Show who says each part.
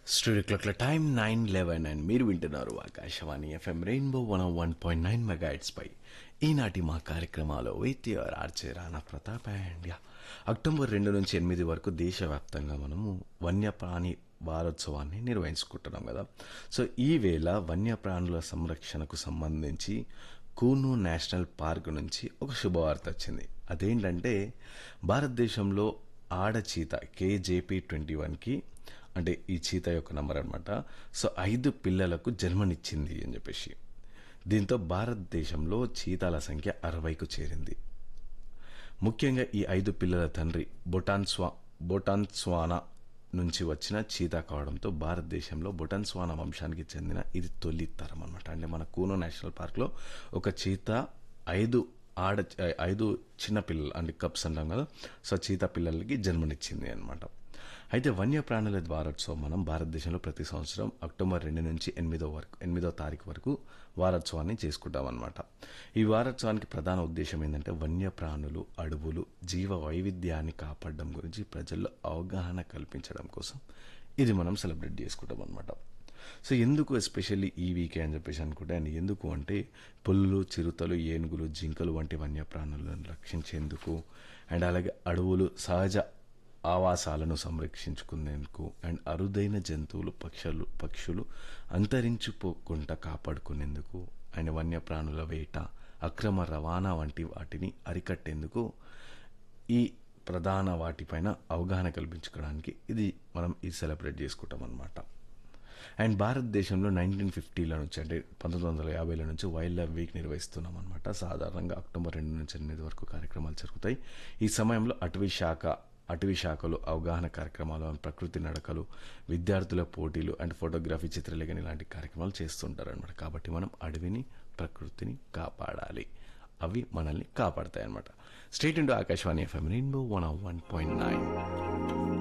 Speaker 1: studio క్లాక్ల time nine eleven and మీరు వింటున్నారు Akashvani F M rainbow one one point nine megahertz పై ఈనాటి మా కార్యక్రమాలు with your R J Rana Pratap and యా అక్టోబర్ రెండు నుంచి ఎనిమిది వరకు దేశవ్యాప్తంగా మనము వన్యప్రాణి వారోత్సవాన్ని నిర్వహించుకుంటున్నాం కదా సో ఈ వేళ వన్యప్రాణుల సంరక్షణకు సంబంధించి కూను నేషనల్ పార్క్ నుంచి ఒక శుభవార్త వచ్చింది అదేంటంటే భారతదేశంలో ఆడ చీత కేజేపీ ట్వంటీ వన్కి అంటే ఈ చీత యొక్క నంబర్ అనమాట సో ఐదు పిల్లలకు జన్మనిచ్చింది అని చెప్పేసి దీంతో భారతదేశంలో చీతాల సంఖ్య అరవైకు చేరింది ముఖ్యంగా ఈ ఐదు పిల్లల తండ్రి బొటాన్స్వా బొటాన్స్వానా నుంచి వచ్చిన చీతా కావడంతో భారతదేశంలో బొటాన్స్వానా వంశానికి చెందిన ఇది తొలి తరం అనమాట అంటే మన కూనో నేషనల్ పార్క్లో ఒక చీత ఐదు ఆడ ఐదు చిన్న పిల్లలు అంటే కప్స్ అంటాం కదా సో చీతా పిల్లలకి జన్మనిచ్చింది అనమాట అయితే వన్యప్రాణుల వారోత్సవం మనం భారతదేశంలో ప్రతి సంవత్సరం అక్టోబర్ రెండు నుంచి ఎనిమిదో వరకు ఎనిమిదో తారీఖు వరకు వారోత్సవాన్ని చేసుకుంటాం అనమాట ఈ వారోత్సవానికి ప్రధాన ఉద్దేశం ఏంటంటే వన్యప్రాణులు అడవులు జీవ వైవిధ్యాన్ని కాపాడడం గురించి ప్రజల్లో అవగాహన కల్పించడం కోసం ఇది మనం సెలబ్రేట్ చేసుకుంటాం అనమాట సో ఎందుకు ఎస్పెషల్లీ ఈ వీకే అని చెప్పేసి అనుకుంటే అండ్ ఎందుకు అంటే పుల్లు చిరుతలు ఏనుగులు జింకలు వంటి వన్యప్రాణులను రక్షించేందుకు అండ్ అలాగే అడవులు సహజ ఆవాసాలను సంరక్షించుకునేందుకు అండ్ అరుదైన జంతువులు పక్షులు పక్షులు అంతరించిపోకుండా కాపాడుకునేందుకు అండ్ వన్యప్రాణుల వేట అక్రమ రవాణా వంటి వాటిని అరికట్టేందుకు ఈ ప్రధాన వాటిపైన అవగాహన కల్పించుకోవడానికి ఇది మనం ఇది సెలబ్రేట్ చేసుకుంటాం అనమాట అండ్ భారతదేశంలో నైన్టీన్ ఫిఫ్టీల నుంచి అంటే పంతొమ్మిది వందల యాభైల నుంచి వైల్డ్ లైఫ్ వీక్ నిర్వహిస్తున్నాం అనమాట సాధారణంగా అక్టోబర్ రెండు నుంచి ఎనిమిది వరకు కార్యక్రమాలు జరుగుతాయి ఈ సమయంలో అటవీ శాఖ అటవీ శాఖలో అవగాహన కార్యక్రమాలు అండ్ ప్రకృతి నడకలు విద్యార్థుల పోటీలు అండ్ ఫోటోగ్రఫీ చిత్రలేఖని ఇలాంటి కార్యక్రమాలు చేస్తుంటారు అనమాట కాబట్టి మనం అడవిని ప్రకృతిని కాపాడాలి అవి మనల్ని కాపాడతాయి అనమాట stay tuned to Akashvani F M rainbow one one point nine